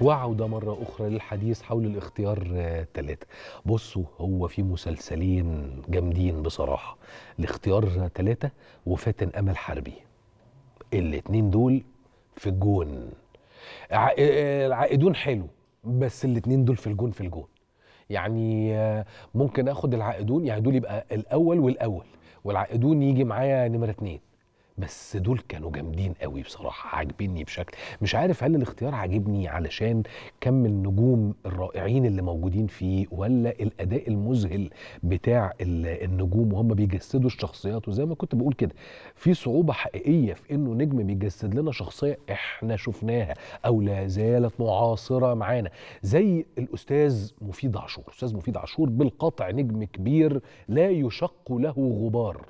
وعودة مرة أخرى للحديث حول الاختيار ثلاثة بصوا هو في مسلسلين جامدين بصراحة الاختيار ثلاثة وفاتن أمل حربي الاتنين دول في الجون ع- العائدون حلو بس الاتنين دول في الجون في الجون يعني آه، ممكن اخد العائدون يعني دول يبقى الاول والاول والعائدون يجي معايا نمرة اتنين بس دول كانوا جامدين قوي بصراحة عاجبيني بشكل مش عارف هل الاختيار عاجبني علشان كم النجوم الرائعين اللي موجودين فيه ولا الأداء المذهل بتاع ال- النجوم وهم بيجسدوا الشخصيات وزي ما كنت بقول كده في صعوبة حقيقية في إنه نجم بيجسد لنا شخصية إحنا شفناها أو لا زالت معاصرة معانا زي الأستاذ مفيد عاشور أستاذ مفيد عاشور بالقطع نجم كبير لا يشق له غبار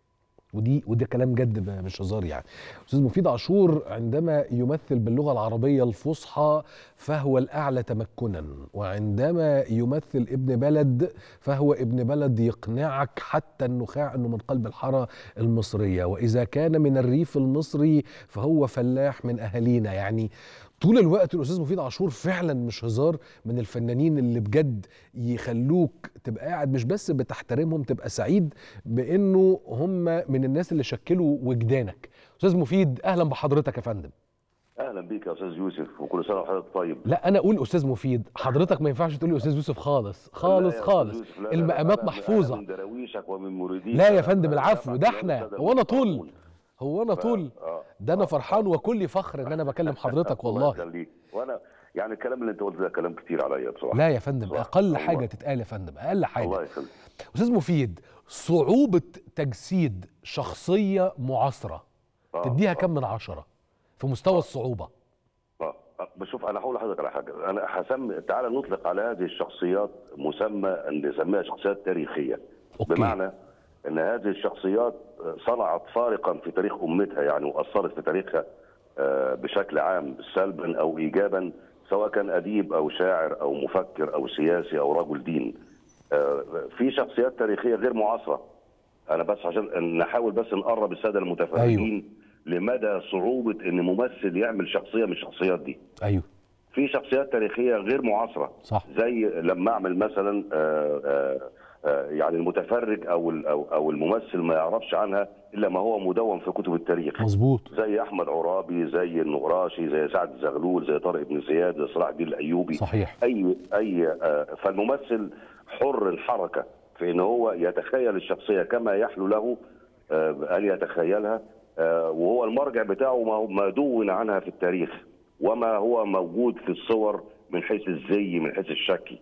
ودي وده كلام جد ب- مش هزار يعني استاذ مفيد عاشور عندما يمثل باللغه العربيه الفصحى فهو الاعلى تمكنا وعندما يمثل ابن بلد فهو ابن بلد يقنعك حتى النخاع انه من قلب الحاره المصريه واذا كان من الريف المصري فهو فلاح من اهالينا يعني طول الوقت الاستاذ مفيد عاشور فعلا مش هزار من الفنانين اللي بجد يخلوك تبقى قاعد مش بس بتحترمهم تبقى سعيد بانه هم من الناس اللي شكلوا وجدانك استاذ مفيد اهلا بحضرتك يا فندم اهلا بيك يا استاذ يوسف وكل سنه وحضرتك طيب لا انا اقول استاذ مفيد حضرتك ما ينفعش تقول لي استاذ يوسف خالص لا خالص يا أستاذ خالص يوسف، لا، لا، لا، المقامات أنا- أنا محفوظه من دراويشك ومن مريديك لا يا أنا- فندم أنا العفو بسمع ده كلام احنا السادة هو انا طول المحترمون. هو انا ف- طول آه. ده انا فرحان وكلي فخر ان انا بكلم حضرتك الله والله يخليك وانا يعني الكلام اللي انت قلته ده كلام كتير عليا بصراحه لا يا فندم صح. اقل الله- حاجه تتقال يا فندم اقل حاجه الله يخليك استاذ مفيد صعوبة تجسيد شخصية معاصرة آه، تديها آه. كم من عشرة في مستوى الصعوبة اه آه، بشوف انا هقول لحضرتك على حاجه انا هسمي تعالى نطلق على هذه الشخصيات مسمى ان نسميها شخصيات تاريخيه أوكي. بمعنى ان هذه الشخصيات صنعت فارقا في تاريخ امتها يعني واثرت في تاريخها آه، بشكل عام سلبا او ايجابا سواء كان اديب او شاعر او مفكر او سياسي او رجل دين آه، في شخصيات تاريخيه غير معاصره انا بس عشان نحاول بس نقرب الساده المتفرجين لمدى صعوبه ان ممثل يعمل شخصيه من الشخصيات دي ايوه في شخصيات تاريخيه غير معاصره صح. زي لما اعمل مثلا آه، آه، آه، يعني المتفرج او ال- او او الممثل ما يعرفش عنها الا ما هو مدون في كتب التاريخ مظبوط زي احمد عرابي زي النقراشي زي سعد الزغلول زي طارق بن زياد زي صلاح الدين الايوبي صحيح اي اي آه، فالممثل حر الحركه في ان هو يتخيل الشخصيه كما يحلو له آه، ان يتخيلها آه، وهو المرجع بتاعه ما- ما دون عنها في التاريخ وما هو موجود في الصور من حيث الزي من حيث الشكل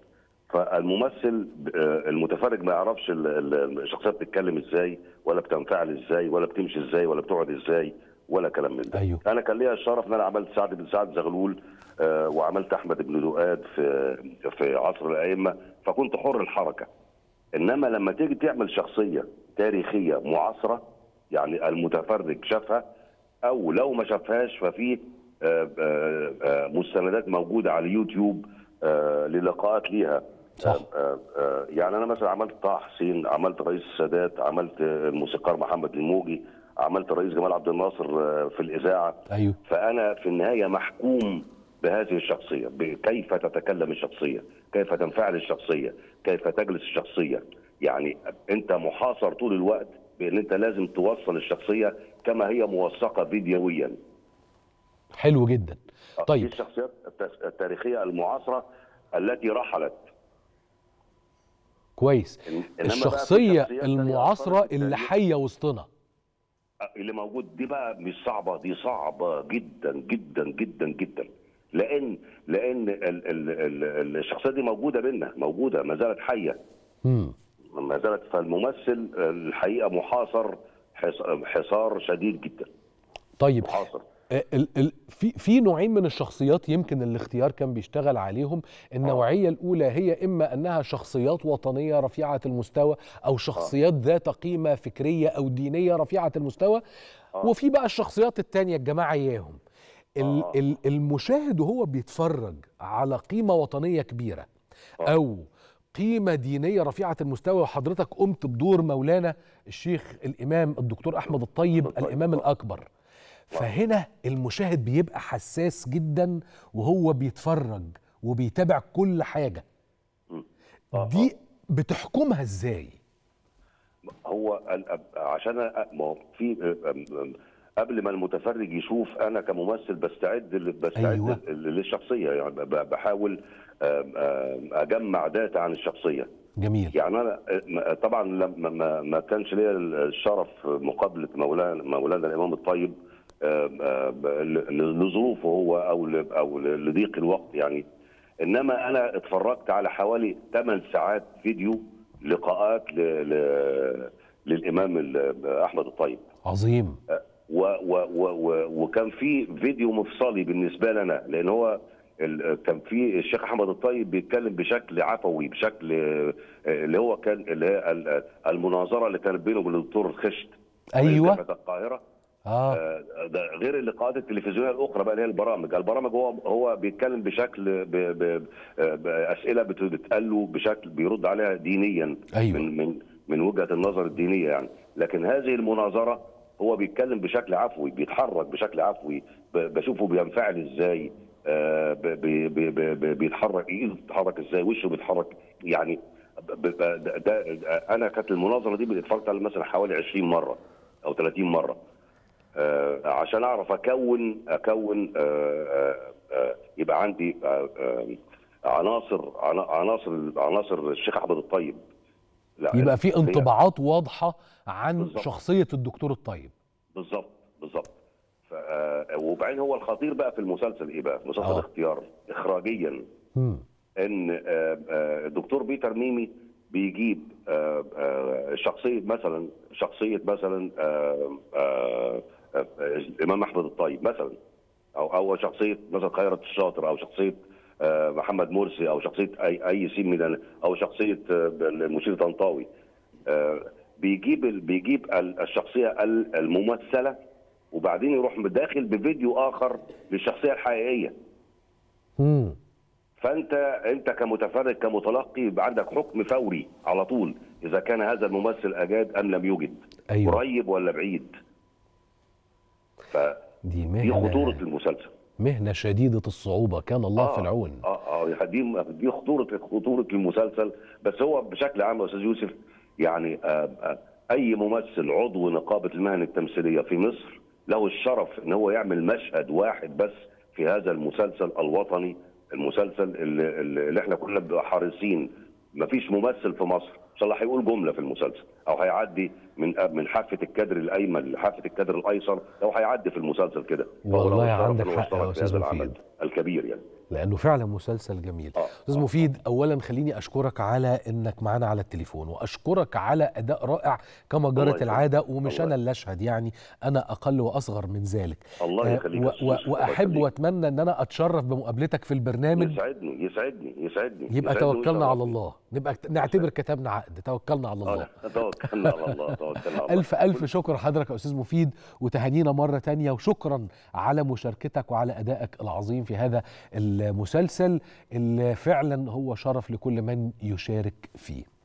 فالممثل آه، المتفرج ما يعرفش ال- ال- الشخصيه بتتكلم ازاي ولا بتنفعل ازاي ولا بتمشي ازاي ولا بتقعد ازاي ولا كلام من ده أيوه. انا كان ليا الشرف ان انا عملت سعد بن سعد زغلول آه، وعملت احمد بن دؤاد في في عصر الائمه فكنت حر الحركه انما لما تيجي تعمل شخصيه تاريخيه معاصره يعني المتفرج شافها او لو ما شافهاش ففي آه، آه، آه، مستندات موجوده على اليوتيوب آه، للقاءات ليها صح. آه، آه، آه، يعني انا مثلا عملت طه حسين عملت رئيس السادات عملت آه، الموسيقار محمد الموجي عملت رئيس جمال عبد الناصر آه، في الاذاعه ايوه فانا في النهايه محكوم بهذه الشخصيه كيف تتكلم الشخصيه كيف تنفعل الشخصيه كيف تجلس الشخصيه يعني انت محاصر طول الوقت بان انت لازم توصل الشخصيه كما هي موثقه فيديويا حلو جدا دي طيب الشخصيات الت- التاريخيه المعاصره التي رحلت كويس إن- إنما بقى في الشخصية شخصيات تانية المعاصرة أثرت في اللي التاريخ. حية وسطنا اللي موجود دي بقى مش صعبه دي صعبه جدا جدا جدا جدا لان لان ال ال ال الشخصيه دي موجوده بينا موجوده ما زالت حيه مم. ما زالت فالممثل الحقيقه محاصر حص- حصار شديد جدا طيب محاصر ال ال في في نوعين من الشخصيات يمكن الاختيار كان بيشتغل عليهم النوعيه الاولى هي اما انها شخصيات وطنيه رفيعه المستوى او شخصيات ذات قيمه فكريه او دينيه رفيعه المستوى آه. وفي بقى الشخصيات التانية الجماعه اياهم ال آه. ال المشاهد وهو بيتفرج على قيمه وطنيه كبيره آه. او قيمة دينية رفيعة المستوى وحضرتك قمت بدور مولانا الشيخ الإمام الدكتور أحمد الطيب الطيب، الإمام آه. الأكبر فهنا المشاهد بيبقى حساس جدا وهو بيتفرج وبيتابع كل حاجه آه، دي بتحكمها ازاي هو ال- أب- عشان أ- ما هو في أم- أم- قبل ما المتفرج يشوف انا كممثل بستعد ل- بستعد أيوة. ل- للشخصيه يعني ب- بحاول أم- أم- اجمع داتا عن الشخصيه جميل يعني انا م- طبعا لما ما, ما كانش ليا الشرف مقابله مولانا مولانا الامام الطيب آم، آم، ل- لظروفه هو او ل- او ل- لضيق الوقت يعني انما انا اتفرجت على حوالي 8 ساعات فيديو لقاءات ل... ل... للامام ال- احمد الطيب عظيم و و و و وكان في فيديو مفصلي بالنسبه لنا لان هو ال- كان في الشيخ احمد الطيب بيتكلم بشكل عفوي بشكل آه، اللي هو كان اللي هي ال- المناظره اللي كانت بينه وبين الدكتور الخشت أيوة. جامعه القاهره اه آه، ده غير اللقاءات التلفزيونيه الاخرى بقى اللي هي البرامج، البرامج هو هو بيتكلم بشكل ب- ب- باسئله بت- بتقال له بشكل بيرد عليها دينيا أيوة. من من من وجهه النظر الدينيه يعني، لكن هذه المناظره هو بيتكلم بشكل عفوي بيتحرك بشكل عفوي ب- بشوفه بينفعل ازاي آه، ب- ب- ب- ب- ب- بيتحرك ايده بتتحرك ازاي وشه بيتحرك يعني ب- ب- ده ده- انا كانت المناظره دي اتفرجت عليها مثلا حوالي 20 مره او 30 مره آه، عشان اعرف اكون اكون آه، آه، آه، يبقى عندي آه، آه، عناصر عنا- عناصر عناصر الشيخ احمد الطيب لا، يبقى في هي- انطباعات واضحه عن بالظبط. شخصيه الدكتور الطيب بالظبط بالظبط ف- آه، وبعدين هو الخطير بقى في المسلسل ايه بقى؟ مسلسل آه. اختيار اخراجيا مم. ان آه، آه، الدكتور بيتر ميمي بيجيب آه، آه، شخصيه مثلا شخصيه مثلا آه، آه، آه، الامام احمد الطيب مثلا او او شخصيه مثلا خيرت الشاطر او شخصيه آه، محمد مرسي او شخصيه اي اي سين من او شخصيه آه، المشير طنطاوي آه، بيجيب ال- بيجيب ال- الشخصيه ال- الممثله وبعدين يروح داخل بفيديو اخر للشخصيه الحقيقيه مم. فانت انت كمتفرج كمتلقي يبقى عندك حكم فوري على طول اذا كان هذا الممثل اجاد ام لم يجد أيوة. قريب ولا بعيد فدي دي مهنه خطوره المسلسل مهنه شديده الصعوبه كان الله في العون اه اه دي دي خطوره خطوره المسلسل بس هو بشكل عام يا استاذ يوسف يعني آه آه اي ممثل عضو نقابه المهن التمثيليه في مصر له الشرف ان هو يعمل مشهد واحد بس في هذا المسلسل الوطني المسلسل اللي, اللي احنا كلنا بنبقى حريصين مفيش ممثل في مصر ان شاء الله هيقول جمله في المسلسل او هيعدي من من حافه الكادر الايمن لحافه الكادر الايسر او هيعدي في المسلسل كده فهو له والله الشرف عندك إن هو حق يا يشترك في أستاذ هذا العمل مفيد. الكبير يعني لانه فعلا مسلسل جميل آه، استاذ مفيد اولا خليني اشكرك على انك معانا على التليفون واشكرك على اداء رائع كما جرت يخليك. العاده ومش الله انا اللي اشهد يعني انا اقل واصغر من ذلك الله آه، يخليك و- يا أستاذ و- يوسف، الله واحب يخليك. واتمنى ان انا اتشرف بمقابلتك في البرنامج يسعدني يسعدني يسعدني يبقى يسعدني توكلنا على ويشرفني. الله نبقى نعتبر كتبنا عقد توكلنا على الله آه، توكلنا على الله توكلنا على الله ألف ألف شكر حضرتك يا أستاذ مفيد وتهانينا مرة تانية وشكرا على مشاركتك وعلى أدائك العظيم في هذا المسلسل اللي فعلا هو شرف لكل من يشارك فيه